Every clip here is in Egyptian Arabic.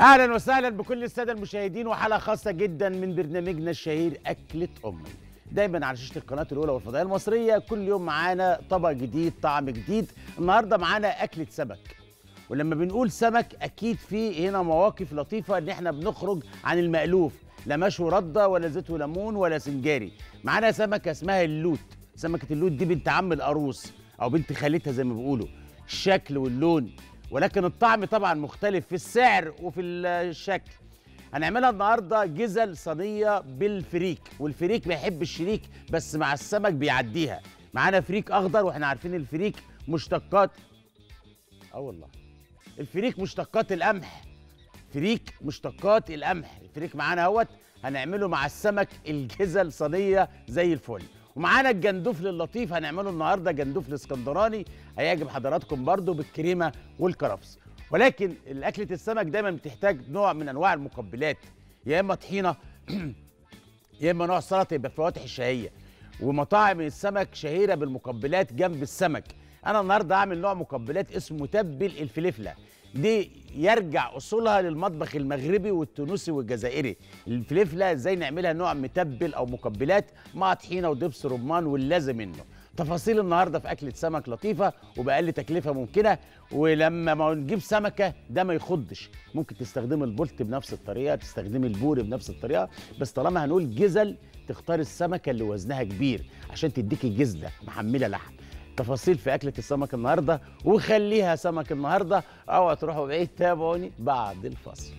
اهلا وسهلا بكل الساده المشاهدين وحلقه خاصه جدا من برنامجنا الشهير اكله امي دايما على شاشه القناه الاولى والفضائيه المصريه كل يوم معانا طبق جديد طعم جديد النهارده معانا اكله سمك ولما بنقول سمك اكيد في هنا مواقف لطيفه ان احنا بنخرج عن المالوف لا مشوي رده ولا زيت وليمون ولا سنجاري معانا سمكه اسمها اللوت سمكه اللوت دي بنت عم القاروص او بنت خالتها زي ما بيقولوا الشكل واللون ولكن الطعم طبعا مختلف في السعر وفي الشكل هنعملها النهارده جزل صينيه بالفريك والفريك بيحب الشريك بس مع السمك بيعديها معانا فريك اخضر واحنا عارفين الفريك مشتقات اه والله الفريك مشتقات القمح فريك مشتقات القمح الفريك معانا اهوت هنعمله مع السمك الجزل صينيه زي الفل ومعانا الجندفل اللطيف هنعمله النهارده جندفل اسكندراني هيعجب حضراتكم برضو بالكريمه والكرفس ولكن الاكله السمك دايما بتحتاج نوع من انواع المقبلات يا اما طحينه يا اما نوع سلطه يبقى فواتح الشهيه ومطاعم السمك شهيره بالمقبلات جنب السمك انا النهارده هعمل نوع مقبلات اسمه متبل الفلفله دي يرجع اصولها للمطبخ المغربي والتونسي والجزائري الفلفله ازاي نعملها نوع متبل او مقبلات مع طحينه ودبس رمان واللازم منه تفاصيل النهارده في اكله سمك لطيفه وباقل تكلفه ممكنه ولما ما نجيب سمكه ده ما يخضش ممكن تستخدم البولت بنفس الطريقه تستخدم البوري بنفس الطريقه بس طالما هنقول جزل تختار السمكه اللي وزنها كبير عشان تديكي جزله محمله لحم تفاصيل في أكلة السمك النهاردة وخليها سمك النهاردة أو تروحوا بعيد تابعوني بعد الفصل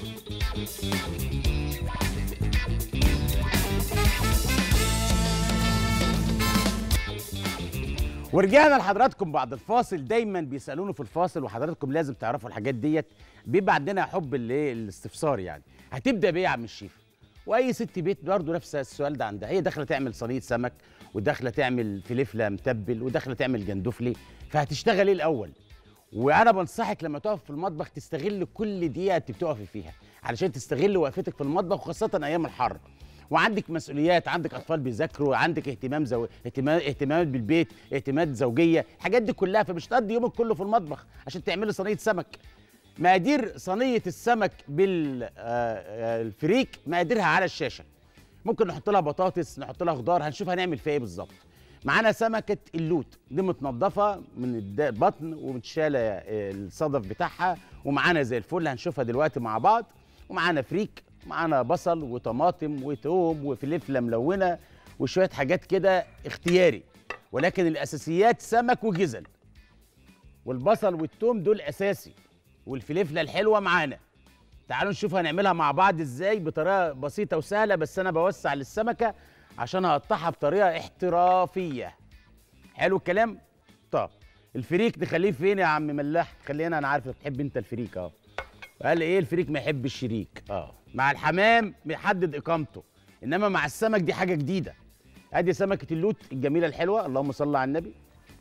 ورجعنا لحضراتكم بعد الفاصل دايما بيسالوني في الفاصل وحضراتكم لازم تعرفوا الحاجات ديت بيبقى عندنا حب الايه الاستفسار يعني هتبدا بايه يا عم الشيف واي ست بيت برضه نفس السؤال ده عندها هي داخله تعمل صينيه سمك وداخله تعمل فلفله متبل وداخله تعمل جندفلي فهتشتغل ايه الاول وانا بنصحك لما تقف في المطبخ تستغل كل دقيقه انت بتقفي فيها علشان تستغل وقفتك في المطبخ وخاصه ايام الحر وعندك مسؤوليات عندك اطفال بيذاكروا عندك اهتمام زو... اهتمام اهتمامات بالبيت اهتمامات زوجيه الحاجات دي كلها فمش تقضي يومك كله في المطبخ عشان تعملي صينيه سمك مقادير صينيه السمك بالفريك مقاديرها على الشاشه ممكن نحط لها بطاطس نحط لها خضار هنشوف هنعمل فيها ايه بالظبط معانا سمكه اللوت دي متنضفه من البطن ومتشاله الصدف بتاعها ومعانا زي الفل هنشوفها دلوقتي مع بعض ومعانا فريك معانا بصل وطماطم وتوم وفلفله ملونه وشويه حاجات كده اختياري ولكن الاساسيات سمك وجزل والبصل والتوم دول اساسي والفلفله الحلوه معانا تعالوا نشوف هنعملها مع بعض ازاي بطريقه بسيطه وسهله بس انا بوسع للسمكه عشان هقطعها بطريقه احترافيه حلو الكلام طب الفريك نخليه فين يا عم ملاح خلينا انا عارف بتحب انت الفريك اه قال ايه الفريك ما يحب الشريك اه مع الحمام بيحدد اقامته انما مع السمك دي حاجه جديده ادي سمكه اللوت الجميله الحلوه اللهم صل على النبي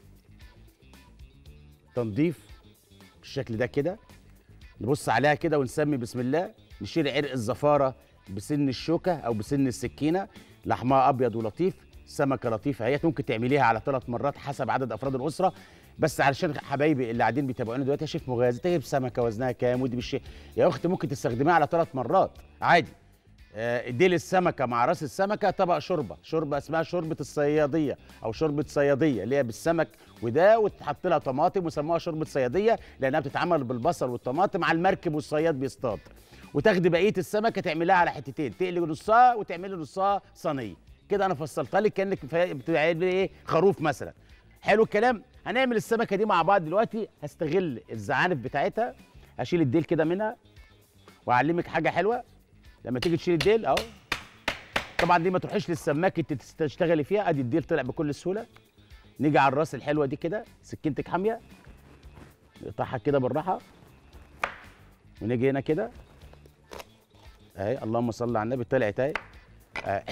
تنظيف بالشكل ده كده نبص عليها كده ونسمي بسم الله نشيل عرق الزفاره بسن الشوكه او بسن السكينه لحمها ابيض ولطيف سمكه لطيفه اهي ممكن تعمليها على ثلاث مرات حسب عدد افراد الاسره بس علشان حبايبي اللي قاعدين بيتابعونا دلوقتي يا شيف مغازي تجيب سمكه وزنها كام ودي بالشيء يا اختي ممكن تستخدميها على ثلاث مرات عادي آه ديل السمكه مع راس السمكه طبق شوربه شوربه اسمها شوربه الصياديه او شوربه صياديه اللي هي بالسمك وده وتحط لها طماطم وسموها شوربه صياديه لانها بتتعمل بالبصل والطماطم على المركب والصياد بيصطاد وتاخدي بقيه السمكه تعمليها على حتتين تقلي نصها وتعملي نصها صينيه كده انا فصلتها لك كانك بتعملي ايه خروف مثلا حلو الكلام هنعمل السمكه دي مع بعض دلوقتي هستغل الزعانف بتاعتها هشيل الديل كده منها واعلمك حاجه حلوه لما تيجي تشيل الديل اهو طبعا دي ما تروحيش للسماك انت تشتغلي فيها ادي الديل طلع بكل سهوله نيجي على الراس الحلوه دي كده سكينتك حاميه نقطعها كده بالراحه ونيجي هنا كده اهي اللهم صل على النبي طلعت اهي آه.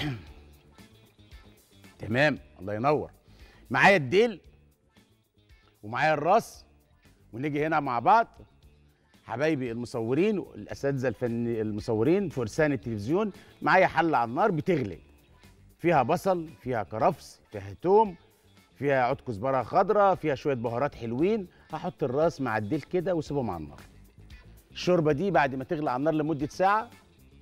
تمام الله ينور معايا الديل ومعايا الراس ونيجي هنا مع بعض حبايبي المصورين الاساتذه الفن المصورين فرسان التلفزيون معايا حله على النار بتغلي فيها بصل فيها كرفس فيها توم فيها عود كزبره خضراء فيها شويه بهارات حلوين هحط الراس مع الديل كده واسيبهم على النار الشوربه دي بعد ما تغلي على النار لمده ساعه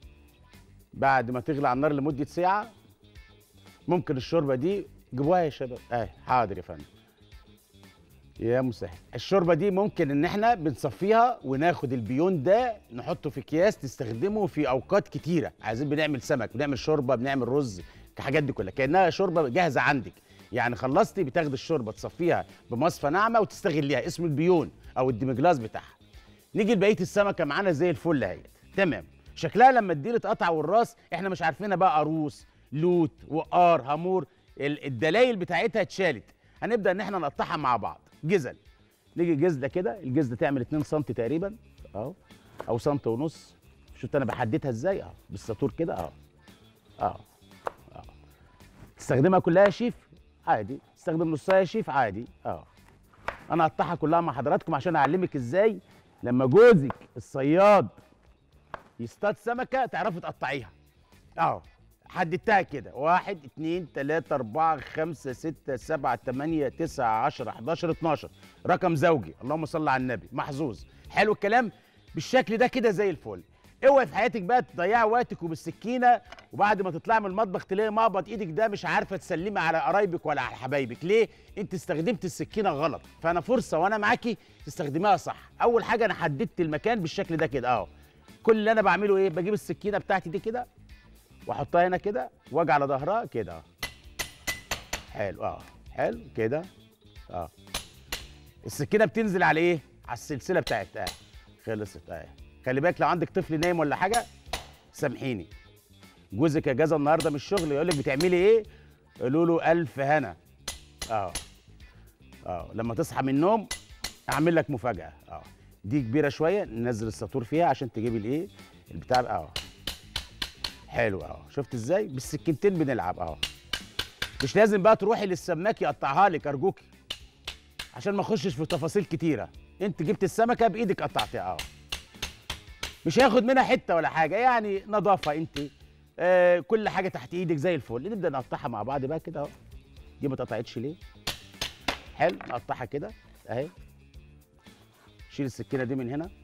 بعد ما تغلي على النار لمده ساعه ممكن الشوربه دي جيبوها يا شباب اه حاضر يا فندم يا مسهل الشوربه دي ممكن ان احنا بنصفيها وناخد البيون ده نحطه في اكياس تستخدمه في اوقات كتيره عايزين بنعمل سمك بنعمل شوربه بنعمل رز الحاجات دي كلها كانها شوربه جاهزه عندك يعني خلصتي بتاخد الشوربه تصفيها بمصفى ناعمه وتستغليها اسمه البيون او الديمجلاس بتاعها نيجي لبقيه السمكه معانا زي الفل اهي تمام شكلها لما الديل اتقطع والراس احنا مش عارفينها بقى قاروص لوت وقار هامور ال- الدلايل بتاعتها اتشالت هنبدا ان احنا نقطعها مع بعض جزل نيجي جزله كده الجزله تعمل 2 سم تقريبا اهو او سم ونص شفت انا بحددها ازاي اهو بالساطور كده اهو اهو اهو تستخدمها كلها يا شيف عادي تستخدم نصها يا شيف عادي اه انا هقطعها كلها مع حضراتكم عشان اعلمك ازاي لما جوزك الصياد يصطاد سمكه تعرفي تقطعيها اهو حددتها كده واحد اتنين تلاتة أربعة خمسة ستة سبعة تمانية تسعة عشرة حداشر اتناشر رقم زوجي اللهم صل على النبي محظوظ حلو الكلام بالشكل ده كده زي الفل اوعي في حياتك بقى تضيعي وقتك وبالسكينه وبعد ما تطلعي من المطبخ تلاقي مقبض ايدك ده مش عارفه تسلمي على قرايبك ولا على حبايبك ليه انت استخدمت السكينه غلط فانا فرصه وانا معاكي تستخدميها صح اول حاجه انا حددت المكان بالشكل ده كده اهو كل اللي انا بعمله ايه بجيب السكينه بتاعتي دي كده واحطها هنا كده واجي على ظهرها كده اه حلو اه حلو كده اه السكينه بتنزل على ايه على السلسله بتاعتها اه خلصت اه خلي بالك لو عندك طفل نايم ولا حاجه سامحيني جوزك اجازه النهارده من الشغل يقول لك بتعملي ايه قولوا له الف هنا اه اه لما تصحى من النوم اعمل لك مفاجاه اه دي كبيره شويه ننزل الساطور فيها عشان تجيبي الايه البتاع اه حلو اهو شفت ازاي بالسكينتين بنلعب اهو مش لازم بقى تروحي للسماك يقطعها لك ارجوكي عشان ما اخشش في تفاصيل كتيره انت جبت السمكه بايدك قطعتها اهو مش هياخد منها حته ولا حاجه يعني نظافه انت آه كل حاجه تحت ايدك زي الفل نبدا نقطعها مع بعض بقى كده اهو دي ما اتقطعتش ليه حلو نقطعها كده اهي شيل السكينه دي من هنا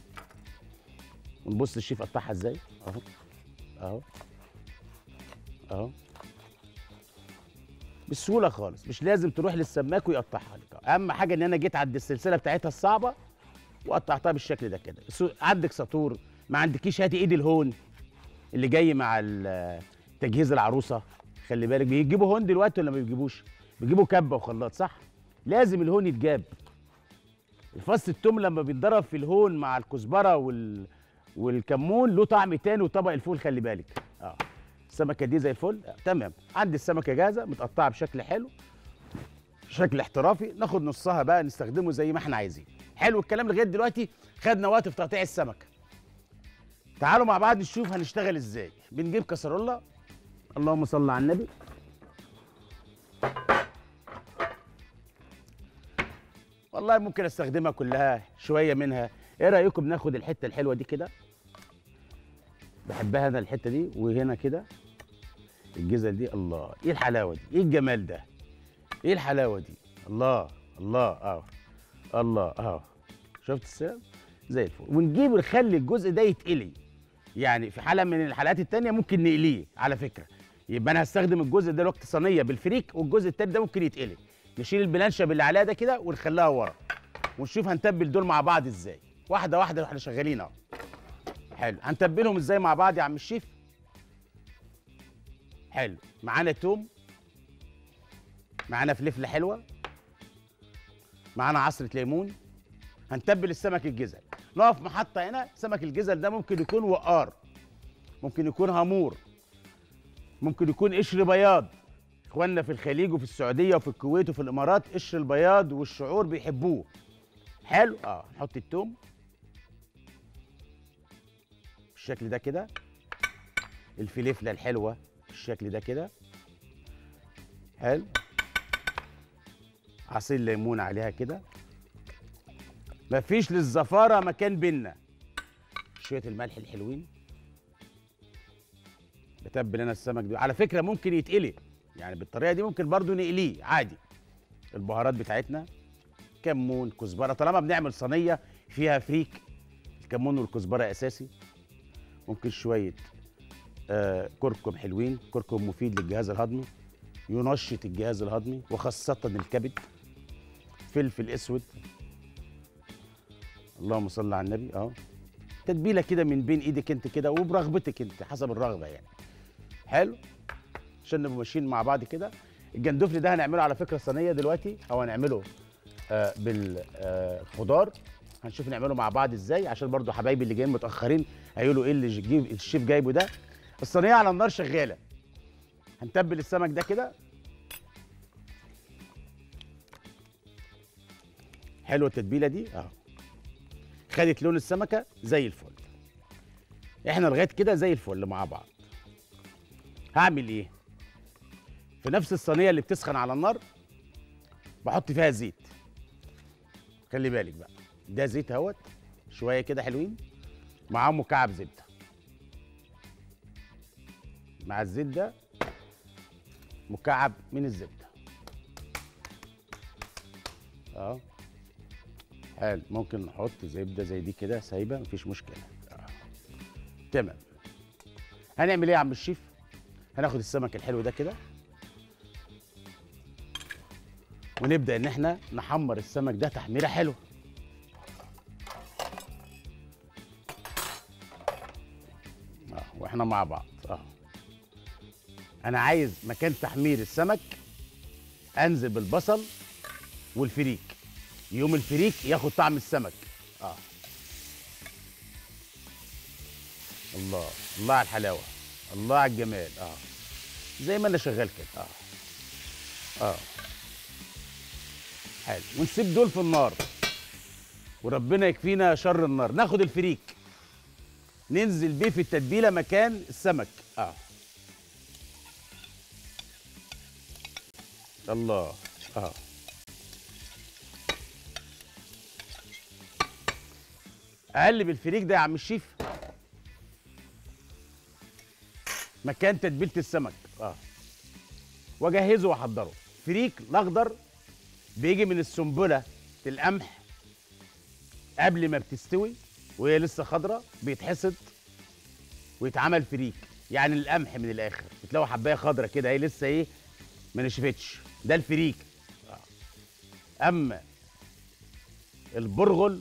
ونبص الشيف قطعها ازاي اهو اهو اهو بسهوله خالص مش لازم تروح للسماك ويقطعها لك اهم حاجه ان انا جيت عند السلسله بتاعتها الصعبه وقطعتها بالشكل ده كده سو- عندك ساطور ما عندكيش هاتي ايد الهون اللي جاي مع ال- تجهيز العروسه خلي بالك بيجيبوا هون دلوقتي ولا ما بيجيبوش بيجيبوا كبه وخلاط صح لازم الهون يتجاب الفص التوم لما بيتضرب في الهون مع الكزبره وال والكمون له طعم تاني وطبق الفول خلي بالك اه السمكه دي زي الفل آه. تمام عندي السمكه جاهزه متقطعه بشكل حلو شكل احترافي ناخد نصها بقى نستخدمه زي ما احنا عايزين حلو الكلام لغايه دلوقتي خدنا وقت في تقطيع السمكه تعالوا مع بعض نشوف هنشتغل ازاي بنجيب كسرولة اللهم صل على النبي والله ممكن استخدمها كلها شويه منها ايه رايكم ناخد الحته الحلوه دي كده بحبها انا الحته دي وهنا كده الجزل دي الله ايه الحلاوه دي ايه الجمال ده ايه الحلاوه دي الله الله اه الله اه شفت السلام زي الفل ونجيب نخلي الجزء ده يتقلي يعني في حاله من الحلقات التانية ممكن نقليه على فكره يبقى انا هستخدم الجزء ده دلوقتي صينيه بالفريك والجزء التاني ده ممكن يتقلي نشيل البلانشه اللي عليها ده كده ونخليها ورا ونشوف هنتبل دول مع بعض ازاي واحده واحده واحنا شغالين اهو حلو هنتبلهم ازاي مع بعض يا عم الشيف حلو معانا توم معانا فلفله حلوه معانا عصره ليمون هنتبل السمك الجزل نقف محطه هنا سمك الجزل ده ممكن يكون وقار ممكن يكون هامور ممكن يكون قشر بياض اخواننا في الخليج وفي السعوديه وفي الكويت وفي الامارات قشر البياض والشعور بيحبوه حلو اه نحط التوم بالشكل ده كده الفلفله الحلوه بالشكل ده كده حلو عصير ليمون عليها كده مفيش للزفاره مكان بينا شويه الملح الحلوين بتبل انا السمك ده على فكره ممكن يتقلي يعني بالطريقه دي ممكن برضو نقليه عادي البهارات بتاعتنا كمون كزبره طالما بنعمل صينيه فيها فريك الكمون والكزبره اساسي ممكن شويه آه كركم حلوين كركم مفيد للجهاز الهضمي ينشط الجهاز الهضمي وخاصه الكبد فلفل اسود اللهم صل على النبي اه تتبيله كده من بين ايدك انت كده وبرغبتك انت حسب الرغبه يعني حلو عشان نبقى ماشيين مع بعض كده الجندفلي ده هنعمله على فكره صينيه دلوقتي او هنعمله آه بالخضار هنشوف نعمله مع بعض ازاي عشان برضو حبايبي اللي جايين متاخرين هيقولوا ايه اللي جيب الشيف جايبه ده الصينيه على النار شغاله هنتبل السمك ده كده حلوه التتبيله دي اه خدت لون السمكه زي الفل احنا لغايه كده زي الفل مع بعض هعمل ايه في نفس الصينيه اللي بتسخن على النار بحط فيها زيت خلي بالك بقى ده زيت اهوت شويه كده حلوين معاهم مكعب زبده مع الزيت ده مكعب من الزبده اه حلو ممكن نحط زبده زي دي كده سايبه مفيش مشكله آه. تمام هنعمل ايه يا عم الشيف هناخد السمك الحلو ده كده ونبدا ان احنا نحمر السمك ده تحميره حلوه اه واحنا مع بعض اه انا عايز مكان تحمير السمك انزل بالبصل والفريك يوم الفريك ياخد طعم السمك اه الله الله على الحلاوه الله على الجمال اه زي ما انا شغال كده اه اه حلو ونسيب دول في النار وربنا يكفينا شر النار ناخد الفريك ننزل بيه في التتبيله مكان السمك اه الله اه اقلب الفريك ده يا عم الشيف مكان تتبيله السمك اه واجهزه واحضره فريك الاخضر بيجي من السنبله القمح قبل ما بتستوي وهي لسه خضره بيتحصد ويتعمل فريك يعني القمح من الاخر بتلاقوا حبايه خضره كده هي لسه ايه ما نشفتش ده الفريك آه. اما البرغل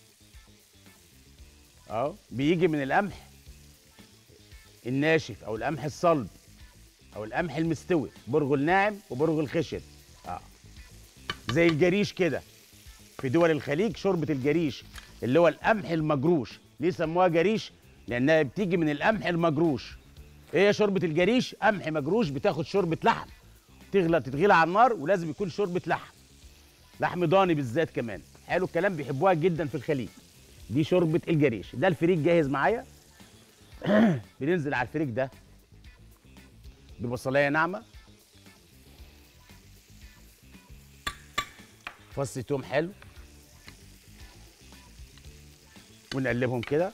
اه بيجي من القمح الناشف او القمح الصلب او القمح المستوي برغل ناعم وبرغل خشن اه زي الجريش كده في دول الخليج شوربه الجريش اللي هو القمح المجروش ليه سموها جريش لانها بتيجي من القمح المجروش ايه هي شوربه الجريش قمح مجروش بتاخد شوربه لحم تغلى تتغلى على النار ولازم يكون شوربه لحم لحم ضاني بالذات كمان حلو الكلام بيحبوها جدا في الخليج دي شوربه الجريش ده الفريك جاهز معايا بننزل على الفريك ده ببصلايه ناعمه فص توم حلو ونقلبهم كده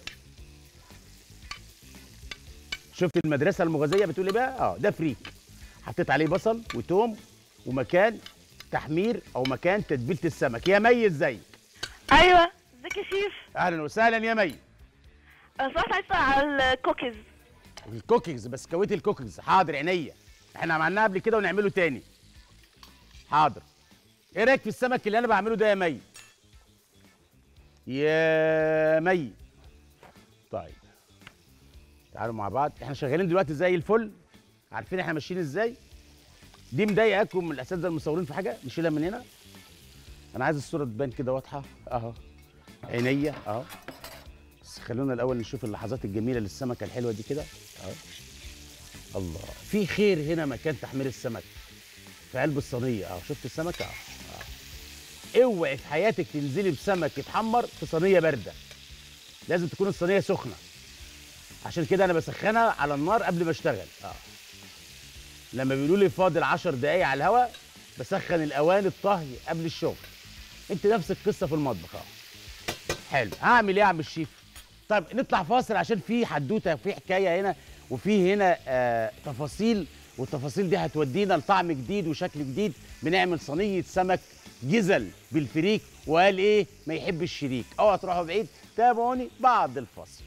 شفت المدرسه المغازيه بتقول ايه بقى اه ده فريك حطيت عليه بصل وتوم ومكان تحمير او مكان تتبيله السمك يا مي ازيك ايوه ازيك يا شيف اهلا وسهلا يا مي انا صراحه عايزه على الكوكيز الكوكيز بسكويت الكوكيز حاضر عينيا احنا عملناه قبل كده ونعمله تاني حاضر ايه رايك في السمك اللي انا بعمله ده يا مي يا مي طيب تعالوا مع بعض احنا شغالين دلوقتي زي الفل عارفين احنا ماشيين ازاي دي مضايقاكم من الاساتذه المصورين في حاجه نشيلها من هنا انا عايز الصوره تبان كده واضحه اهو عينيا اهو بس خلونا الاول نشوف اللحظات الجميله للسمكه الحلوه دي كده اهو الله في خير هنا مكان تحمير السمك في قلب الصينيه اهو شفت السمكه اهو أهو. اوعي في حياتك تنزلي بسمك يتحمر في صينيه بارده لازم تكون الصينيه سخنه عشان كده انا بسخنها على النار قبل ما اشتغل اه لما بيقولوا لي فاضل 10 دقايق على الهواء بسخن الاواني الطهي قبل الشغل انت نفس القصه في المطبخ اه حلو هعمل ايه يا عم الشيف طيب نطلع فاصل عشان في حدوته في حكايه هنا وفي هنا آه تفاصيل والتفاصيل دي هتودينا لطعم جديد وشكل جديد بنعمل صينيه سمك جزل بالفريك وقال ايه ما يحب الشريك اوعى تروحوا بعيد تابعوني بعد الفاصل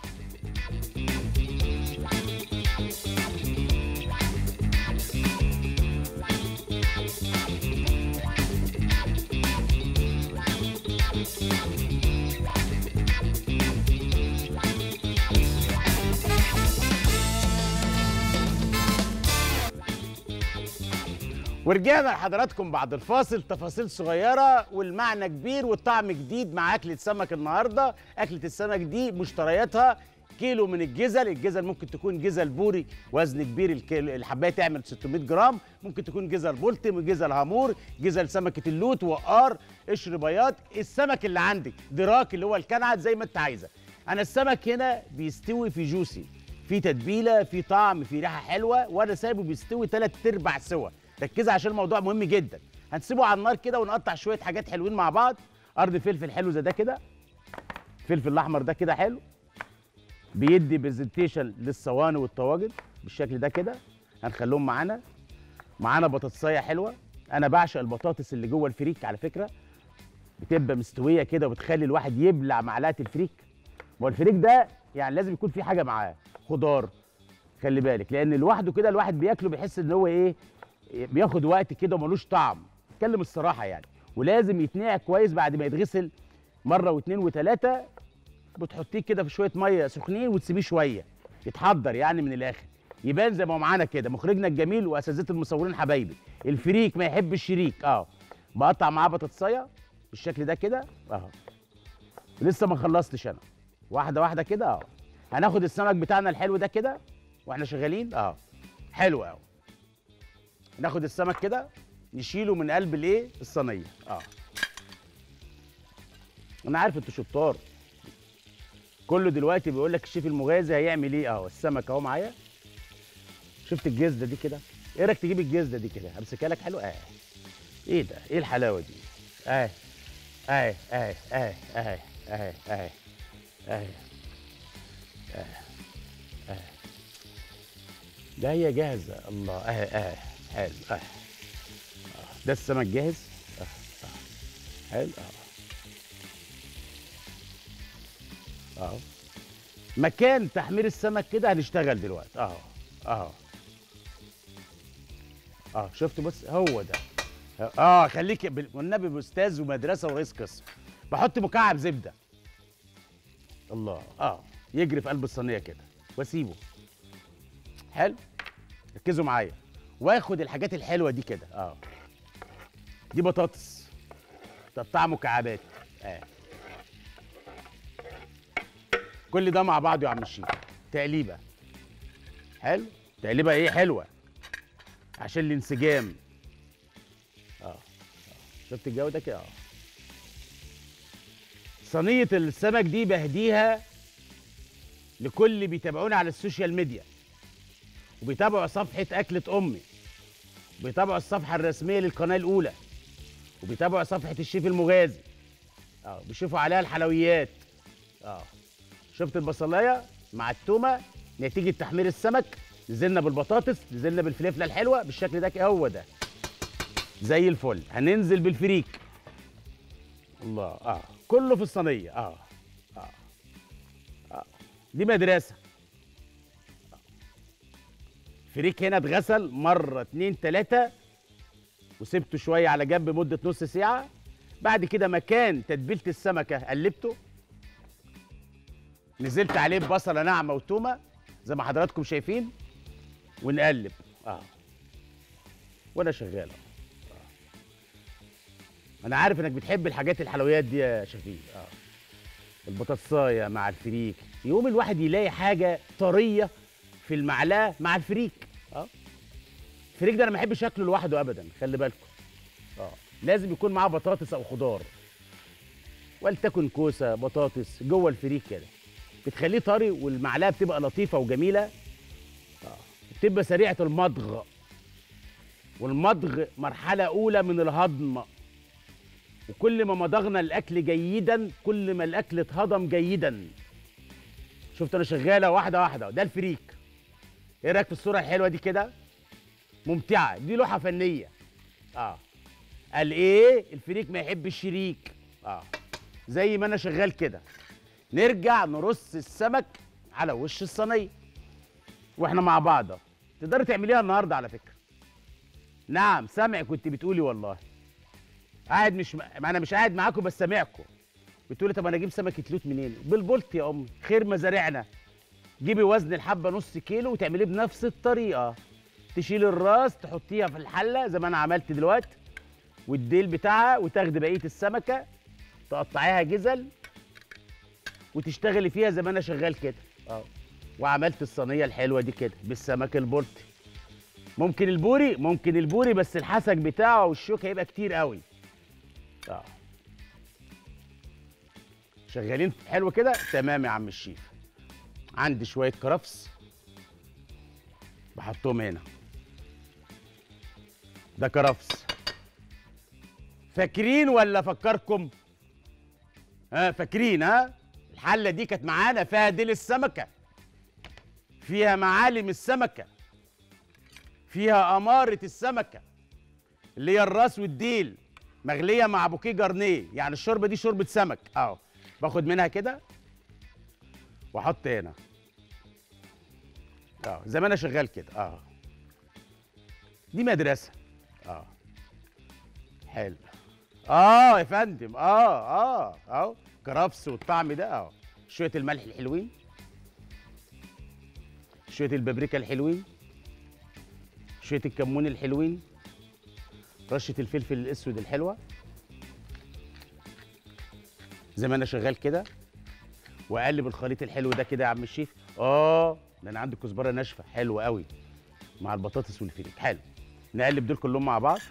ورجعنا لحضراتكم بعد الفاصل تفاصيل صغيرة والمعنى كبير والطعم جديد مع أكلة سمك النهاردة أكلة السمك دي مشترياتها كيلو من الجزل الجزل ممكن تكون جزل بوري وزن كبير الكيلو الحباية تعمل 600 جرام ممكن تكون جزل بولتي جزل هامور جزل سمكة اللوت وقار قشر بياض السمك اللي عندك دراك اللي هو الكنعت زي ما انت عايزة أنا السمك هنا بيستوي في جوسي في تتبيلة في طعم في ريحة حلوة وأنا سايبه بيستوي تلات أرباع سوا ركزي عشان الموضوع مهم جدا هنسيبه على النار كده ونقطع شويه حاجات حلوين مع بعض قرن فلفل حلو زي ده كده الفلفل الاحمر ده كده حلو بيدي برزنتيشن للصواني والطواجن بالشكل ده كده هنخليهم معانا معانا بطاطسايه حلوه انا بعشق البطاطس اللي جوه الفريك على فكره بتبقى مستويه كده وبتخلي الواحد يبلع معلقه الفريك ما هو الفريك ده يعني لازم يكون في حاجه معاه خضار خلي بالك لان لوحده كده الواحد بياكله بيحس ان هو ايه بياخد وقت كده وملوش طعم اتكلم الصراحه يعني ولازم يتنقع كويس بعد ما يتغسل مره واثنين وثلاثه بتحطيه كده في شويه ميه سخنين وتسيبيه شويه يتحضر يعني من الاخر يبان زي ما هو معانا كده مخرجنا الجميل واساتذه المصورين حبايبي الفريك ما يحب الشريك اه بقطع معاه بطاطسايه بالشكل ده كده اهو لسه ما خلصتش انا واحده واحده كده اه هناخد السمك بتاعنا الحلو ده كده واحنا شغالين اه حلو قوي ناخد السمك كده نشيله من قلب الايه الصينيه اه انا عارف انتوا شطار كله دلوقتي بيقول لك الشيف المغازي هيعمل ايه اهو السمك اهو معايا شفت الجزده دي كده ايه رايك تجيب الجزده دي كده امسكها لك حلو اه ايه ده ايه الحلاوه دي اه اه اه اه اه اه اه اه ده هي جاهزه الله اه اه حلو اه آه. ده السمك جاهز اه اه حلو اه اه مكان تحمير السمك كده هنشتغل دلوقتي اه اه اه شفت بص هو ده اه خليك بال- والنبي استاذ ومدرسه ورئيس قسم بحط مكعب زبده الله اه يجري في قلب الصينيه كده واسيبه حلو ركزوا معايا واخد الحاجات الحلوه دي كده اه دي بطاطس تقطع مكعبات اه كل ده مع بعضه يا عم الشيخ تقليبه حلو تقليبه ايه حلوه عشان الانسجام اه آه. شفت الجو ده كده اه صينيه السمك دي بهديها لكل اللي بيتابعونا على السوشيال ميديا وبيتابعوا صفحة أكلة أمي وبيتابعوا الصفحة الرسمية للقناة الأولى وبيتابعوا صفحة الشيف المغازي اه بيشوفوا عليها الحلويات اه شفت البصلاية مع التومة نتيجة تحمير السمك نزلنا بالبطاطس نزلنا بالفلفلة الحلوة بالشكل ده كده، هو ده زي الفل هننزل بالفريك الله اه كله في الصينية اه اه اه دي مدرسة فريك هنا اتغسل مرة اتنين تلاتة وسبته شوية على جنب مدة نص ساعة بعد كده مكان تتبيلة السمكة قلبته نزلت عليه ببصلة ناعمة وتومة زي ما حضراتكم شايفين ونقلب اه وانا شغال آه. انا عارف انك بتحب الحاجات الحلويات دي يا شفيق اه البطاطسايه مع الفريك يقوم الواحد يلاقي حاجه طريه في المعلقه مع الفريك اه الفريك ده انا ما بحبش اكله لوحده ابدا خلي بالكم اه لازم يكون معاه بطاطس او خضار ولتكن كوسه بطاطس جوه الفريك كده بتخليه طري والمعلقه بتبقى لطيفه وجميله اه بتبقى سريعه المضغ والمضغ مرحله اولى من الهضم وكل ما مضغنا الاكل جيدا كل ما الاكل اتهضم جيدا شفت انا شغاله واحده واحده ده الفريك ايه رايك في الصوره الحلوه دي كده ممتعه دي لوحه فنيه اه قال ايه الفريك ما يحب الشريك اه زي ما انا شغال كده نرجع نرص السمك على وش الصينيه واحنا مع بعض أهو. تقدري تعمليها النهارده على فكره نعم سامع كنت بتقولي والله قاعد مش ما انا مش قاعد معاكم بس سامعكم بتقولي طب انا اجيب سمكه لوت منين بالبولت يا امي خير مزارعنا جيبي وزن الحبه نص كيلو وتعمليه بنفس الطريقه تشيل الراس تحطيها في الحله زي ما انا عملت دلوقتي والديل بتاعها وتاخدي بقيه السمكه تقطعيها جزل وتشتغلي فيها زي ما انا شغال كده اه وعملت الصينيه الحلوه دي كده بالسمك البلطي ممكن البوري ممكن البوري بس الحسك بتاعه والشوك هيبقى كتير قوي اه شغالين حلو كده تمام يا عم الشيف عندي شويه كرفس بحطهم هنا ده كرفس فاكرين ولا افكركم ها فاكرين ها الحله دي كانت معانا فيها ديل السمكه فيها معالم السمكه فيها اماره السمكه اللي هي الراس والديل مغليه مع بوكيه جرنيه يعني الشوربه دي شوربه سمك اهو باخد منها كده واحط هنا اه زي ما انا شغال كده اه دي مدرسه اه حلو اه يا فندم اه اه اهو كرفس والطعم ده اه شويه الملح الحلوين شويه البابريكا الحلوين شويه الكمون الحلوين رشه الفلفل الاسود الحلوه زي ما انا شغال كده واقلب الخليط الحلو ده كده يا عم الشيف اه ده انا عندي كزبره ناشفه حلوه قوي مع البطاطس والفريك حلو نقلب دول كلهم مع بعض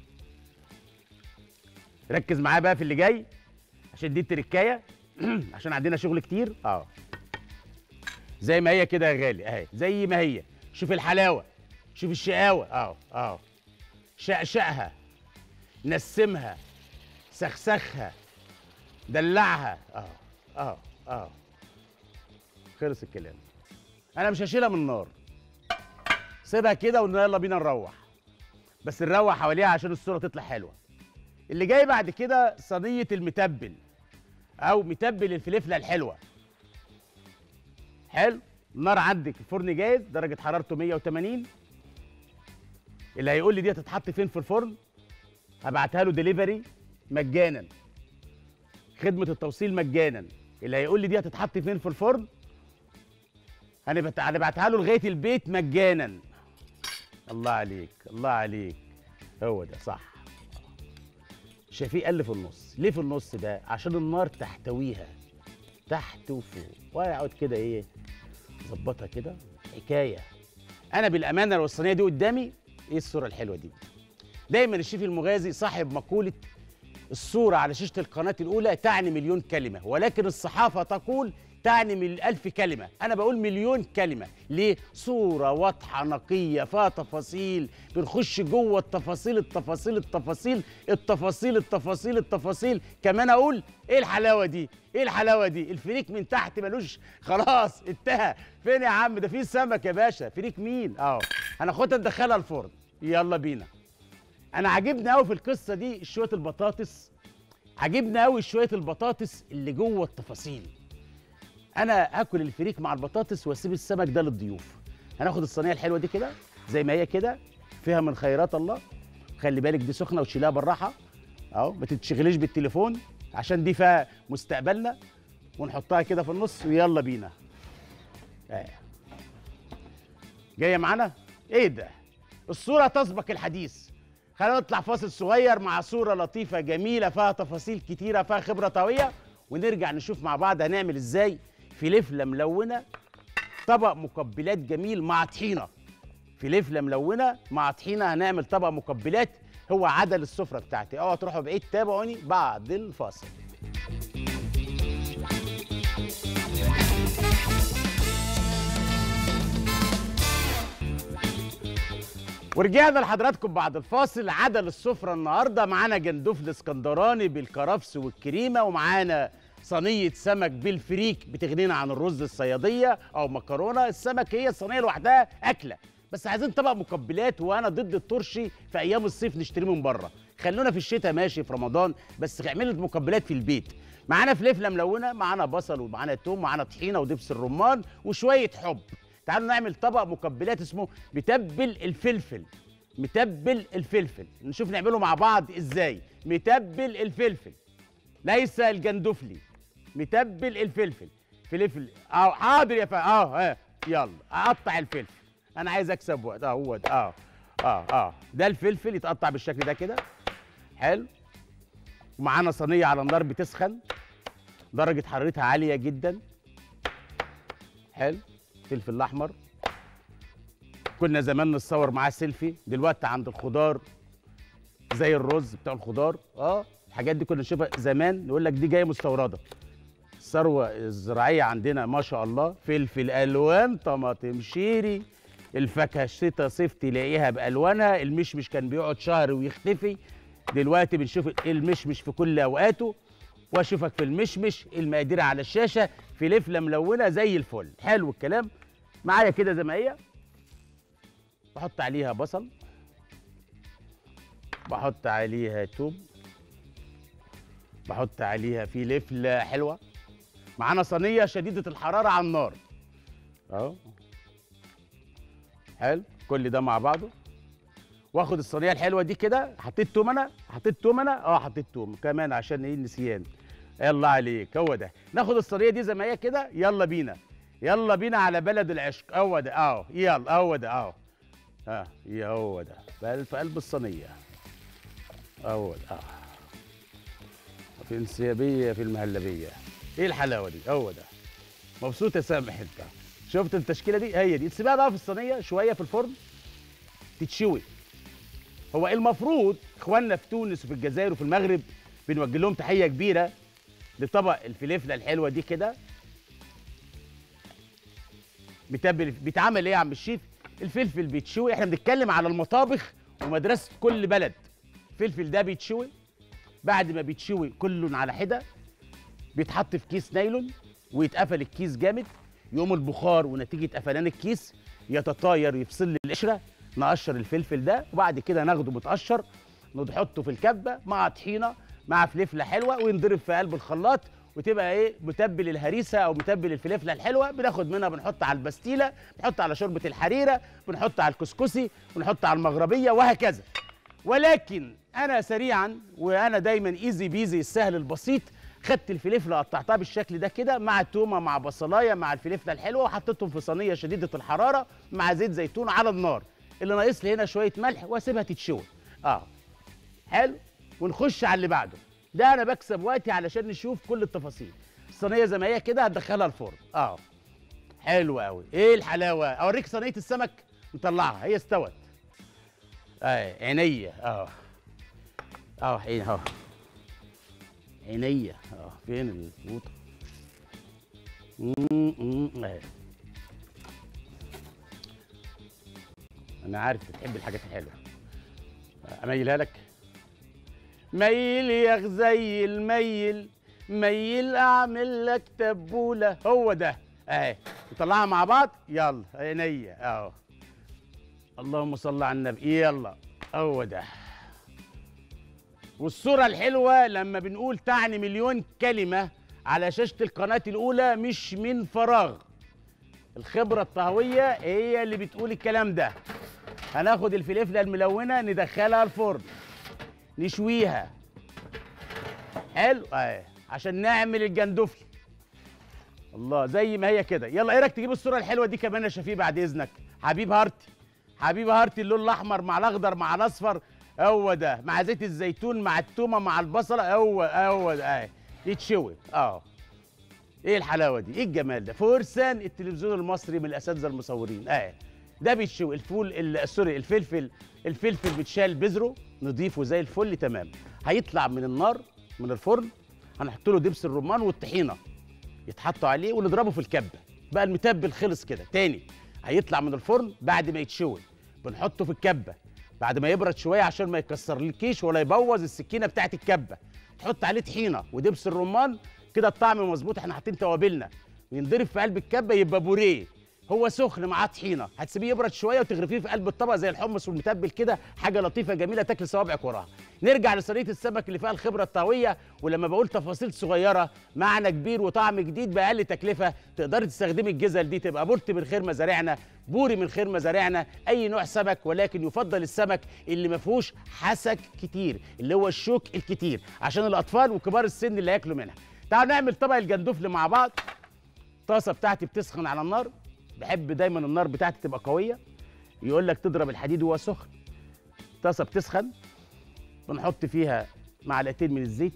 ركز معايا بقى في اللي جاي عشان دي التركايه عشان عندنا شغل كتير اه زي ما هي كده يا غالي اهي زي ما هي شوف الحلاوه شوف الشقاوه اه اه شقشقها نسمها سخسخها دلعها اه اه اه خلص الكلام انا مش هشيلها من النار سيبها كده ويلا بينا نروح بس نروح حواليها عشان الصوره تطلع حلوه اللي جاي بعد كده صينيه المتبل او متبل الفلفله الحلوه حلو النار عندك الفرن جاهز درجه حرارته 180 اللي هيقول لي دي هتتحط فين في الفرن هبعتها له ديليفري مجانا خدمه التوصيل مجانا اللي هيقول لي دي هتتحط فين في الفرن هنبت- هنبعتها له لغايه البيت مجانا الله عليك الله عليك هو ده صح شفيق قال لي في النص ليه في النص ده عشان النار تحتويها تحت وفوق واقعد كده ايه ظبطها كده حكايه انا بالامانه لو الصينيه دي قدامي ايه الصوره الحلوه دي دايما الشيف المغازي صاحب مقوله الصورة على شاشة القناة الأولى تعني مليون كلمة ولكن الصحافة تقول تعني من ألف كلمة أنا بقول مليون كلمة ليه؟ صورة واضحة نقية فيها تفاصيل بنخش جوه التفاصيل التفاصيل التفاصيل التفاصيل التفاصيل التفاصيل كمان أقول إيه الحلاوة دي؟ إيه الحلاوة دي؟ الفريك من تحت ملوش خلاص انتهى فين يا عم ده في سمك يا باشا فريك مين؟ أهو هناخدها ندخلها الفرن يلا بينا انا عاجبني قوي في القصه دي شويه البطاطس عاجبني قوي شويه البطاطس اللي جوه التفاصيل انا هاكل الفريك مع البطاطس واسيب السمك ده للضيوف هناخد الصينيه الحلوه دي كده زي ما هي كده فيها من خيرات الله خلي بالك دي سخنه وتشيلها بالراحه اهو ما تتشغليش بالتليفون عشان دي فيها مستقبلنا ونحطها كده في النص ويلا بينا آه. جايه معانا ايه ده الصوره تسبق الحديث خلينا نطلع فاصل صغير مع صورة لطيفة جميلة فيها تفاصيل كتيرة فيها خبرة طوية ونرجع نشوف مع بعض هنعمل ازاي فلفلة ملونة طبق مقبلات جميل مع طحينة فلفلة ملونة مع طحينة هنعمل طبق مقبلات هو عدل السفرة بتاعتي اوعوا تروحوا بعيد تابعوني بعد الفاصل ورجعنا لحضراتكم بعد الفاصل عدل السفرة النهاردة معانا جندوفل اسكندراني بالكرفس والكريمة ومعانا صينية سمك بالفريك بتغنينا عن الرز الصيادية أو مكرونة السمك هي الصينية لوحدها أكلة بس عايزين طبق مقبلات وانا ضد الترشي في ايام الصيف نشتريه من بره خلونا في الشتاء ماشي في رمضان بس اعملوا المقبلات في البيت معانا فلفله ملونه معانا بصل ومعانا توم معانا طحينه ودبس الرمان وشويه حب تعالوا نعمل طبق مقبلات اسمه متبل الفلفل متبل الفلفل نشوف نعمله مع بعض ازاي متبل الفلفل ليس الجندفلي متبل الفلفل فلفل اه حاضر يا فندم اه اه يلا اقطع الفلفل انا عايز اكسب وقت اه هو ده اه اه اه ده الفلفل يتقطع بالشكل ده كده حلو ومعانا صينيه على النار بتسخن درجه حرارتها عاليه جدا حلو فلفل الاحمر كنا زمان نتصور معاه سيلفي دلوقتي عند الخضار زي الرز بتاع الخضار اه الحاجات دي كنا نشوفها زمان نقول لك دي جايه مستورده الثروه الزراعيه عندنا ما شاء الله فلفل الوان طماطم شيري الفاكهه شتاء صيف تلاقيها بالوانها المشمش كان بيقعد شهر ويختفي دلوقتي بنشوف المشمش في كل اوقاته واشوفك في المشمش المقادير على الشاشه فلفله ملونه زي الفل حلو الكلام معايا كده زي ما هي بحط عليها بصل بحط عليها توم بحط عليها فلفله حلوه معانا صينيه شديده الحراره على النار اهو حلو كل ده مع بعضه واخد الصينيه الحلوه دي كده حطيت توم انا حطيت توم انا اه حطيت توم كمان عشان ايه النسيان يلا عليك هو ده ناخد الصينيه دي زي ما هي كده يلا بينا يلا بينا على بلد العشق هو ده اهو يلا هو ده اهو اه يا هو ده بقى في قلب الصينيه هو ده اه في الانسيابيه في المهلبيه ايه الحلاوه دي هو ده مبسوط يا سامح انت شفت التشكيله دي هي دي تسيبها بقى في الصينيه شويه في الفرن تتشوي هو المفروض اخواننا في تونس وفي الجزائر وفي المغرب بنوجه لهم تحيه كبيره لطبق الفلفله الحلوه دي كده بتبل بيتعمل ايه يا عم الشيف الفلفل بيتشوي احنا بنتكلم على المطابخ ومدرسه كل بلد الفلفل ده بيتشوي بعد ما بيتشوي كل على حده بيتحط في كيس نايلون ويتقفل الكيس جامد يقوم البخار ونتيجه قفلان الكيس يتطاير يفصل لي القشره نقشر الفلفل ده وبعد كده ناخده متقشر نحطه في الكبه مع طحينه مع فلفله حلوه وينضرب في قلب الخلاط وتبقى ايه متبل الهريسه او متبل الفلفله الحلوه بناخد منها بنحط على البستيله بنحط على شوربه الحريره بنحط على الكسكسي بنحط على المغربيه وهكذا ولكن انا سريعا وانا دايما ايزي بيزي السهل البسيط خدت الفلفله قطعتها بالشكل ده كده مع تومه مع بصلايه مع الفلفله الحلوه وحطيتهم في صينيه شديده الحراره مع زيت زيتون على النار اللي ناقص لي هنا شويه ملح واسيبها تتشوي اه حلو ونخش على اللي بعده ده انا بكسب وقتي علشان نشوف كل التفاصيل الصينيه زي ما هي كده هتدخلها الفرن اه حلو قوي ايه الحلاوه اوريك صينيه السمك نطلعها هي استوت اه عينيا اه اه عين اهو عينيا اه فين الفوطه مم، مم، اهي انا عارف بتحب الحاجات الحلوه اميلها لك ميل يا زي الميل ميل اعمل لك تبوله هو ده اهي نطلعها مع بعض يلا عينيا اهو اللهم صل على النبي يلا هو ده والصورة الحلوة لما بنقول تعني مليون كلمة على شاشة القناة الأولى مش من فراغ الخبرة الطهوية هي اللي بتقول الكلام ده هناخد الفلفلة الملونة ندخلها الفرن نشويها حلو اهي عشان نعمل الجندفلي الله زي ما هي كده يلا ايه رايك تجيب الصوره الحلوه دي كمان يا شفيق بعد اذنك حبيب هارتي حبيب هارتي اللون الاحمر مع الاخضر مع الاصفر هو ده مع زيت الزيتون مع التومه مع البصله هو هو ده اهي يتشوي اه ايه الحلاوه دي ايه الجمال ده فرسان التلفزيون المصري من الاساتذه المصورين اه ده بيتشوي الفول ال- سوري الفلفل الفلفل بيتشال بذره نضيفه زي الفل تمام هيطلع من النار من الفرن هنحط له دبس الرمان والطحينه يتحطوا عليه ونضربه في الكبه بقى المتبل خلص كده تاني هيطلع من الفرن بعد ما يتشوي بنحطه في الكبه بعد ما يبرد شويه عشان ما يكسرلكيش ولا يبوظ السكينه بتاعت الكبه تحط عليه طحينه ودبس الرمان كده الطعم مظبوط احنا حاطين توابلنا وينضرب في قلب الكبه يبقى بوريه هو سخن معاه طحينه هتسيبيه يبرد شويه وتغرفيه في قلب الطبق زي الحمص والمتبل كده حاجه لطيفه جميله تاكل صوابعك وراها نرجع لصينيه السمك اللي فيها الخبره الطهويه ولما بقول تفاصيل صغيره معنى كبير وطعم جديد باقل تكلفه تقدري تستخدمي الجزل دي تبقى بورت من خير مزارعنا بوري من خير مزارعنا اي نوع سمك ولكن يفضل السمك اللي ما فيهوش حسك كتير اللي هو الشوك الكتير عشان الاطفال وكبار السن اللي هياكلوا منها تعالوا نعمل طبق الجندفل مع بعض الطاسه بتاعتي بتسخن على النار بحب دايما النار بتاعتي تبقى قويه يقول لك تضرب الحديد وهو سخن الطاسه بتسخن بنحط فيها معلقتين من الزيت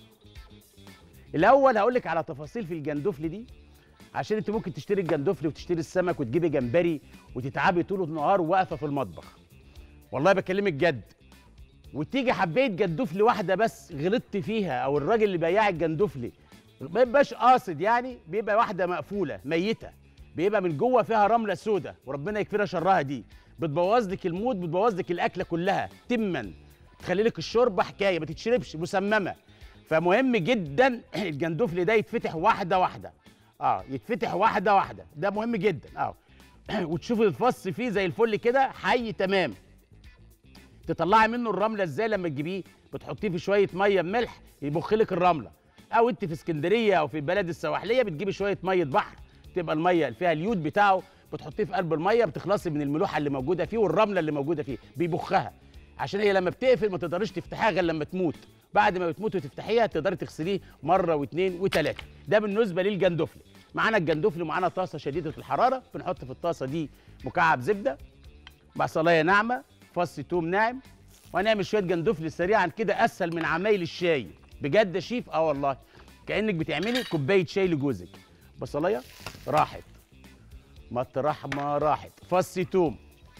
الاول هقول لك على تفاصيل في الجندفل دي عشان انت ممكن تشتري الجندفل وتشتري السمك وتجيبي جمبري وتتعبي طول النهار واقفه في المطبخ والله بكلمك جد وتيجي حبيت جندفل واحده بس غلطت فيها او الراجل اللي بياع الجندفلي ما يبقاش قاصد يعني بيبقى واحده مقفوله ميته بيبقى من جوه فيها رمله سودة وربنا يكفينا شرها دي بتبوظ لك المود بتبوظ لك الاكله كلها تما تخلي لك الشوربه حكايه ما تتشربش مسممه فمهم جدا الجندفل ده يتفتح واحده واحده اه يتفتح واحده واحده ده مهم جدا اه وتشوفي الفص فيه زي الفل كده حي تمام تطلعي منه الرمله ازاي لما تجيبيه بتحطيه في شويه ميه بملح يبخ لك الرمله او انت في اسكندريه او في البلاد السواحليه بتجيبي شويه ميه بحر تبقى الميه اللي فيها اليود بتاعه بتحطيه في قلب الميه بتخلصي من الملوحه اللي موجوده فيه والرمله اللي موجوده فيه بيبخها عشان هي لما بتقفل ما تقدريش تفتحيها غير لما تموت بعد ما بتموت وتفتحيها تقدري تغسليه مره واثنين وثلاثه ده بالنسبه للجندفل معانا الجندفل ومعانا طاسه شديده الحراره بنحط في الطاسه دي مكعب زبده بصلايه ناعمه فص توم ناعم وهنعمل شويه جندفل سريعا كده اسهل من عمايل الشاي بجد يا شيف اه والله كانك بتعملي كوبايه شاي لجوزك بصلايه راحت مطرح ما راحت فص توم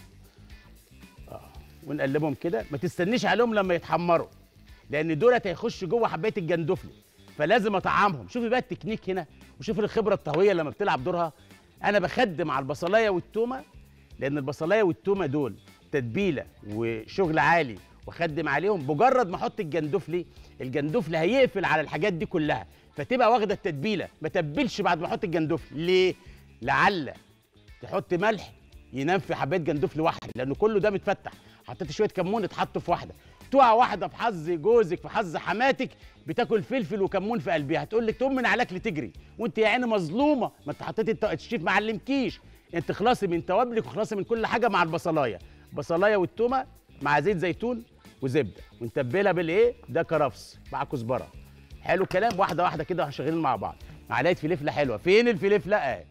اه ونقلبهم كده ما تستنيش عليهم لما يتحمروا لان دولت هيخشوا جوه حبايه الجندفل فلازم اطعمهم شوفي بقى التكنيك هنا وشوفي الخبره الطهويه لما بتلعب دورها انا بخدم على البصلايه والتومه لان البصلايه والتومه دول تتبيله وشغل عالي واخدم عليهم مجرد ما احط الجندفلي الجندفلي هيقفل على الحاجات دي كلها فتبقى واخده التتبيله ما تبلش بعد ما احط الجندفلي ليه لعل تحط ملح ينام في حبايه جندفل واحده لانه كله ده متفتح حطيت شويه كمون اتحطوا في واحده تقع واحده في حظ جوزك في حظ حماتك بتاكل فلفل وكمون في قلبها هتقول لك تقوم من علاك لتجري وانت يا عيني مظلومه ما انت حطيتي الت- الشيف ما علمكيش انت خلاصي من توابلك وخلاصي من كل حاجه مع البصلايه بصلايه والتومه مع زيت زيتون وزبده ونتبلها بالايه ده كرفس مع كزبره حلو الكلام واحده واحده كده شغالين مع بعض معلقه فلفله حلوه فين الفلفله اهي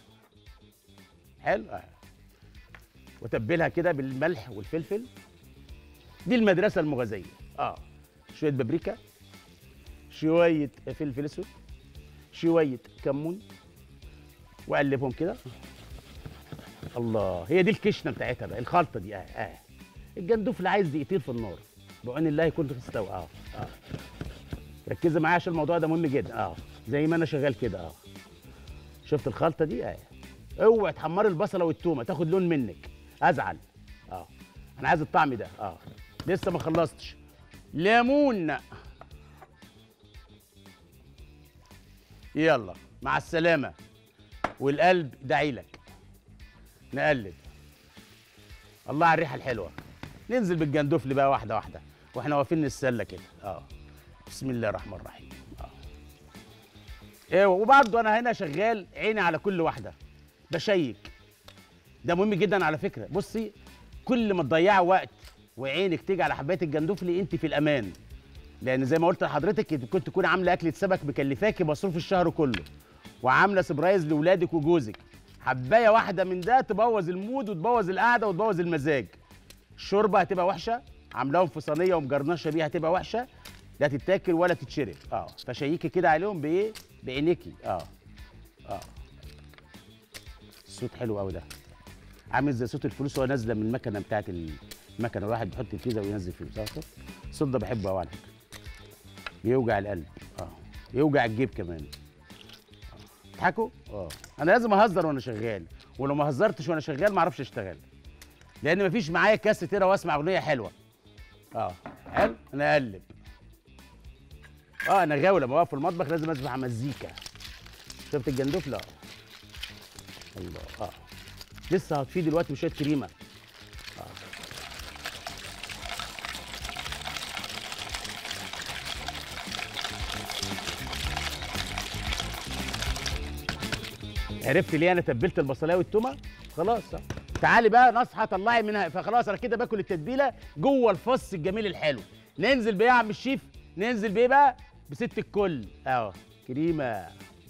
حلو اهي وتبلها كده بالملح والفلفل دي المدرسه المغازيه اه شويه بابريكا شويه فلفل اسود شويه كمون واقلبهم كده الله هي دي الكشنه بتاعتها بقى الخلطه دي اه اه الجندوفل عايز دقيقتين في النار بعون الله يكون استوى اه اه ركزي معايا عشان الموضوع ده مهم جدا اه زي ما انا شغال كده اه شفت الخلطه دي اه اوعي تحمري البصله والتومه تاخد لون منك ازعل اه انا عايز الطعم ده اه لسه ما خلصتش ليمون يلا مع السلامه والقلب داعي لك نقلب الله على الريحه الحلوه ننزل بالجندفل بقى واحده واحده واحنا واقفين نتسلى كده اه بسم الله الرحمن الرحيم اه ايوه وبرضه انا هنا شغال عيني على كل واحده بشيك ده مهم جدا على فكره بصي كل ما تضيعي وقت وعينك تيجي على حبايه الجندفلي انت في الامان لان زي ما قلت لحضرتك انت كنت تكون عامله اكله سمك مكلفاكي مصروف الشهر كله وعامله سبرايز لاولادك وجوزك حبايه واحده من ده تبوظ المود وتبوظ القعده وتبوظ المزاج الشوربه هتبقى وحشه عاملاهم في صينيه ومجرنشه بيها هتبقى وحشه لا تتاكل ولا تتشرب اه فشيكي كده عليهم بايه بعينيكي اه اه الصوت حلو قوي ده عامل زي صوت الفلوس وهو نازله من المكنه بتاعت المكنه الواحد بيحط الفيزا وينزل فلوس اه الصوت ده بحبه قوي على فكره بيوجع القلب اه يوجع الجيب كمان آه. تضحكوا اه انا لازم اهزر وانا شغال ولو ما هزرتش وانا شغال ما اعرفش اشتغل لان مفيش معايا كاس تيرا واسمع اغنيه حلوه اه حلو انا اقلب اه انا غاوي لما اقف في المطبخ لازم اسمع مزيكا شفت الجندفله اه الله اه لسه هطفيه دلوقتي بشويه كريمه عرفت ليه انا تبلت البصلايه والتومه خلاص آه. تعالي بقى نصحى طلعي منها فخلاص انا كده باكل التتبيله جوه الفص الجميل الحلو ننزل بايه يا عم الشيف ننزل بايه بقى بست الكل اهو كريمه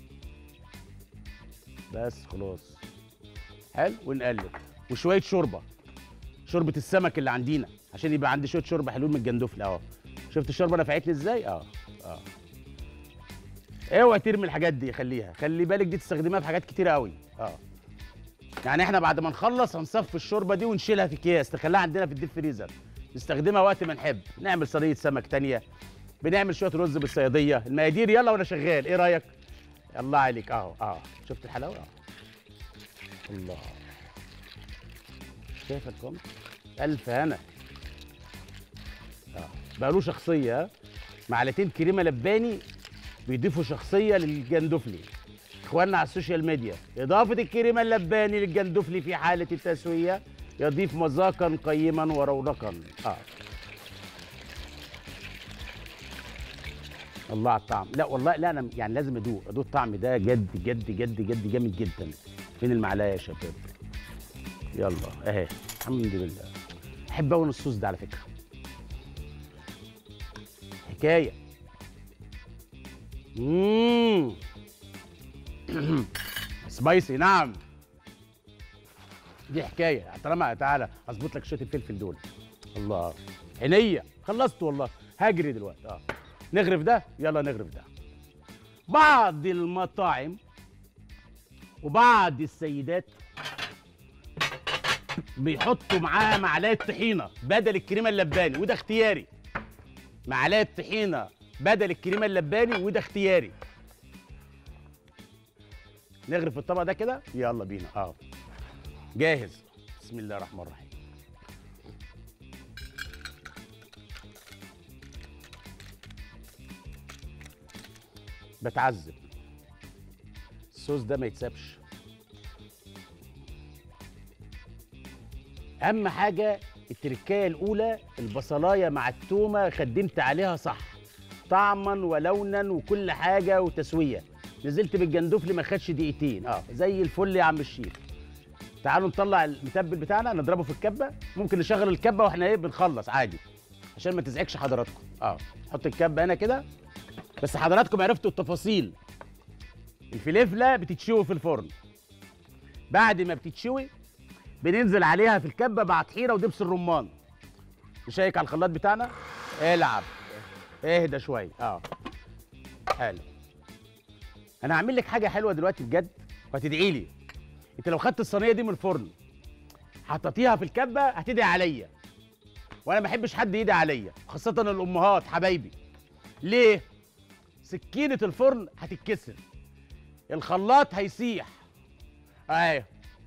بس خلاص حلو ونقلب وشويه شوربه شوربه السمك اللي عندنا عشان يبقى عندي شويه شوربه حلوين من الجندفل اهو شفت الشوربه نفعتني ازاي اه اه اوعي ترمي الحاجات دي خليها خلي بالك دي تستخدمها في حاجات كتيره قوي اه يعني احنا بعد ما نخلص هنصفي الشوربه دي ونشيلها في اكياس نخليها عندنا في الديب فريزر نستخدمها وقت ما نحب نعمل صينيه سمك تانية بنعمل شويه رز بالصياديه المقادير يلا وانا شغال ايه رايك الله عليك اهو اه شفت الحلاوه اه الله شايف الكم الف هنا اه بقى له شخصيه ها؟ معلقتين كريمه لباني بيضيفوا شخصيه للجندفلي اخواننا على السوشيال ميديا اضافه الكريمه اللباني للجندفلي في حاله التسويه يضيف مذاقا قيما ورونقا اه الله على الطعم لا والله لا انا يعني لازم ادوق ادوق الطعم ده جد جد جد جد جامد جدا فين المعلقه يا شباب يلا اهي الحمد لله احب قوي الصوص ده على فكره حكايه اممم سبايسي نعم دي حكايه طالما تعالى اظبط لك شويه الفلفل دول الله عينيا خلصت والله هجري دلوقتي اه نغرف ده يلا نغرف ده بعض المطاعم وبعض السيدات بيحطوا معاها معلقه طحينه بدل الكريمه اللباني وده اختياري معلقه طحينه بدل الكريمه اللباني وده اختياري نغرف الطبق ده كده يلا بينا اه جاهز بسم الله الرحمن الرحيم بتعذب الصوص ده ما يتسابش اهم حاجه التركايه الاولى البصلايه مع التومه خدمت عليها صح طعما ولونا وكل حاجه وتسويه نزلت بالجندفل ما خدش دقيقتين اه زي الفل يا عم الشيف تعالوا نطلع المتبل بتاعنا نضربه في الكبه ممكن نشغل الكبه واحنا ايه بنخلص عادي عشان ما تزعجش حضراتكم اه نحط الكبه هنا كده بس حضراتكم عرفتوا التفاصيل الفلفله بتتشوي في الفرن بعد ما بتتشوي بننزل عليها في الكبه مع طحينه ودبس الرمان نشيك على الخلاط بتاعنا العب اهدى شويه اه حلو انا هعمل لك حاجه حلوه دلوقتي بجد وهتدعي لي انت لو خدت الصينيه دي من الفرن حطيتيها في الكبه هتدعي عليا وانا ما بحبش حد يدعي عليا خاصه الامهات حبايبي ليه سكينه الفرن هتتكسر الخلاط هيسيح اهي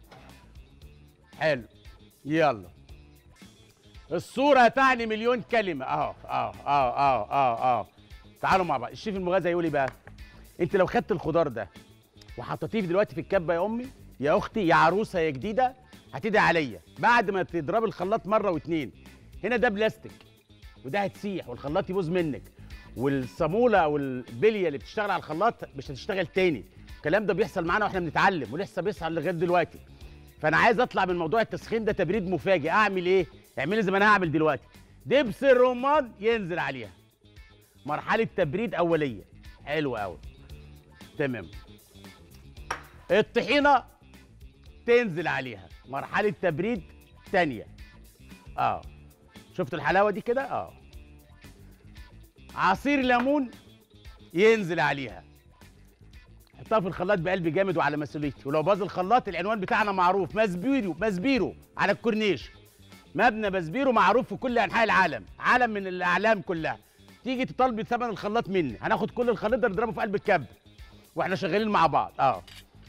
حلو يلا الصورة تعني مليون كلمة اهو اهو اهو اهو اهو اهو تعالوا مع بعض الشيف المغازي هيقول ايه بقى انت لو خدت الخضار ده وحطيتيه دلوقتي في الكبه يا امي يا اختي يا عروسه يا جديده هتدعي عليا بعد ما تضربي الخلاط مره واتنين هنا ده بلاستيك وده هتسيح والخلاط يبوظ منك والصاموله او البليه اللي بتشتغل على الخلاط مش هتشتغل تاني الكلام ده بيحصل معانا واحنا بنتعلم ولسه بيحصل لغايه دلوقتي فانا عايز اطلع من موضوع التسخين ده تبريد مفاجئ اعمل ايه اعملي زي ما انا هعمل دلوقتي دبس الرمان ينزل عليها مرحله تبريد اوليه حلو قوي تمام الطحينه تنزل عليها مرحله تبريد تانية اه شفتوا الحلاوه دي كده اه عصير ليمون ينزل عليها حطها في الخلاط بقلب جامد وعلى مسؤوليتي ولو باظ الخلاط العنوان بتاعنا معروف مزبيرو مزبيرو على الكورنيش مبنى مزبيرو معروف في كل انحاء العالم عالم من الاعلام كلها تيجي تطالبي ثمن الخلاط مني هناخد كل الخليط ده نضربه في قلب الكب واحنا شغالين مع بعض اه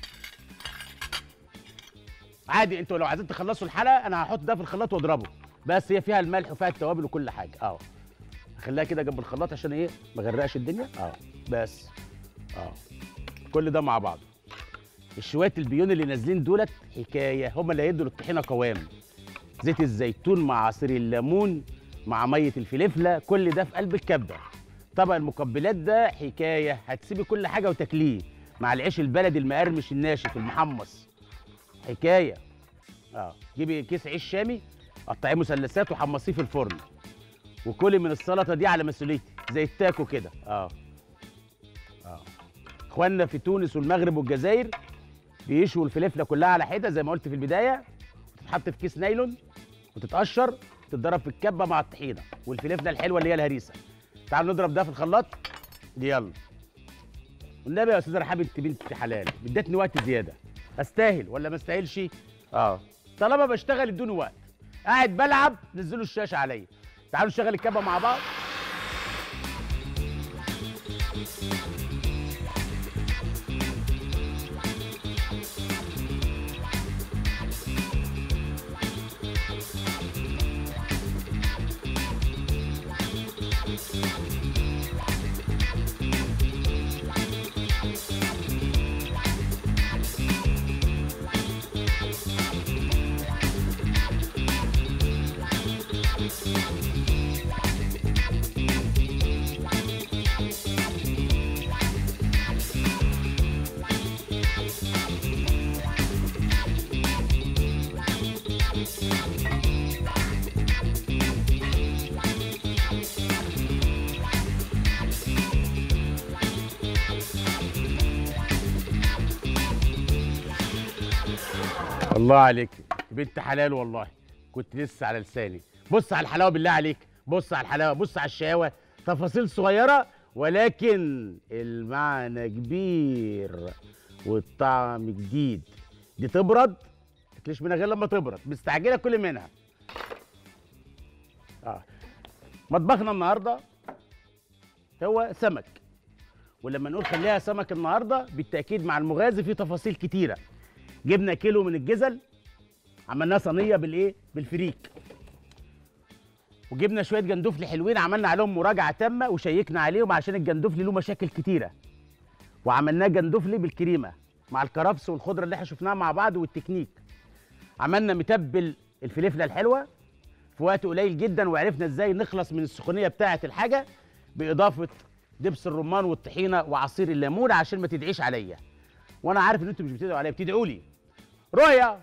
عادي انتوا لو عايزين تخلصوا الحلقه انا هحط ده في الخلاط واضربه بس هي فيها الملح وفيها التوابل وكل حاجه اه خليها كده جنب الخلاط عشان ايه ما غرقش الدنيا اه بس اه كل ده مع بعض الشوية البيون اللي نازلين دولت حكايه هم اللي هيدوا للطحينه قوام زيت الزيتون مع عصير الليمون مع ميه الفلفله كل ده في قلب الكبه طبق المقبلات ده حكايه هتسيبي كل حاجه وتاكليه مع العيش البلدي المقرمش الناشف المحمص حكايه اه جيبي كيس عيش شامي قطعيه مثلثات وحمصيه في الفرن وكلي من السلطه دي على مسؤوليتي زي التاكو كده اه اه اخواننا في تونس والمغرب والجزائر بيشوا الفلفله كلها على حده زي ما قلت في البدايه وتتحط في كيس نايلون وتتقشر تتضرب في الكبه مع الطحينه والفلفله الحلوه اللي هي الهريسه تعالوا نضرب ده في الخلاط يلا والنبي يا استاذه رحاب انت بنت حلال ادتني وقت زياده استاهل ولا ما استاهلش اه طالما بشتغل ادوني وقت قاعد بلعب نزلوا الشاشه عليا تعالوا نشغل الكبه مع بعض الله عليك بنت حلال والله كنت لسه على لساني بص على الحلاوه بالله عليك بص على الحلاوه بص على الشقاوه تفاصيل صغيره ولكن المعنى كبير والطعم جديد دي تبرد ما تاكلش منها غير لما تبرد مستعجله كل منها اه مطبخنا النهارده هو سمك ولما نقول خليها سمك النهارده بالتاكيد مع المغازي في تفاصيل كتيره جبنا كيلو من الجزل عملناها صينيه بالايه بالفريك وجبنا شويه جندفلي حلوين عملنا عليهم مراجعه تامه وشيكنا عليهم عشان الجندفلي له مشاكل كتيره وعملناه جندفلي بالكريمه مع الكرفس والخضره اللي احنا شفناها مع بعض والتكنيك عملنا متبل الفلفله الحلوه في وقت قليل جدا وعرفنا ازاي نخلص من السخونيه بتاعه الحاجه باضافه دبس الرمان والطحينه وعصير الليمون عشان ما تدعيش عليا وانا عارف ان انتوا مش بتدعوا عليا بتدعوا لي رؤية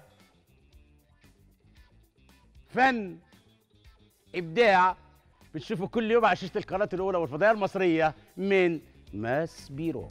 فن ابداع بتشوفوا كل يوم على شاشه القناه الاولى والفضائيه المصريه من ماس بيرو